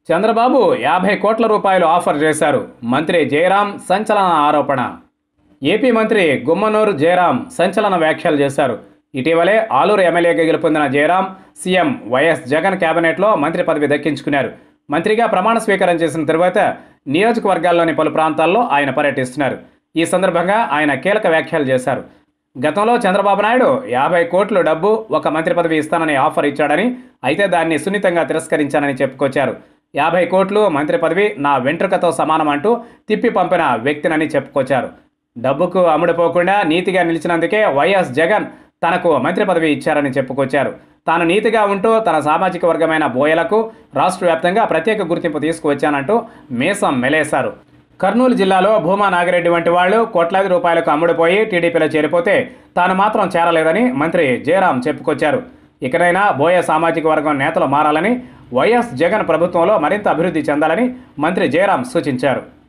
చంద్రబాబు యాభై కోట్ల రూపాయలు ఆఫర్ చేశారు మంత్రి జయరాం సంచలన ఆరోపణ ఏపీ మంత్రి గుమ్మనూరు జయరాం సంచలన వ్యాఖ్యలు చేశారు ఇటీవలే ఆలూరు ఎమ్మెల్యేగా గెలుపొందిన జయరాం సీఎం వైఎస్ జగన్ కేబినెట్లో మంత్రి పదవి దక్కించుకున్నారు మంత్రిగా ప్రమాణ స్వీకారం చేసిన తరువాత నియోజకవర్గాల్లోని పలు ప్రాంతాల్లో ఆయన పర్యటిస్తున్నారు ఈ సందర్భంగా ఆయన కీలక వ్యాఖ్యలు చేశారు గతంలో చంద్రబాబు నాయుడు యాభై కోట్లు డబ్బు ఒక మంత్రి పదవి ఇస్తానని ఆఫర్ ఇచ్చాడని అయితే దాన్ని సున్నితంగా తిరస్కరించానని చెప్పుకొచ్చారు యాభై కోట్లు మంత్రి పదవి నా వెంట్రుకతో సమానం అంటూ తిప్పి పంపిన వ్యక్తినని చెప్పుకొచ్చారు డబ్బుకు అమ్ముడుపోకుండా నీతిగా నిలిచినందుకే వైఎస్ జగన్ తనకు మంత్రి పదవి ఇచ్చారని చెప్పుకొచ్చారు తాను నీతిగా ఉంటూ తన సామాజిక వర్గమైన బోయలకు రాష్ట్ర వ్యాప్తంగా ప్రత్యేక గుర్తింపు తీసుకువచ్చానంటూ మీసం మెలేశారు కర్నూలు జిల్లాలో భూమా నాగిరెడ్డి వంటి వాళ్ళు కోట్లాది రూపాయలకు అమ్ముడుపోయి టీడీపీలో చేరిపోతే తాను మాత్రం చేరలేదని మంత్రి జయరాం చెప్పుకొచ్చారు ఇకనైనా బోయ సామాజిక వర్గం నేతలు మారాలని వైఎస్ జగన్ ప్రభుత్వంలో మరింత అభివృద్ధి చెందాలని మంత్రి జయరాం సూచించారు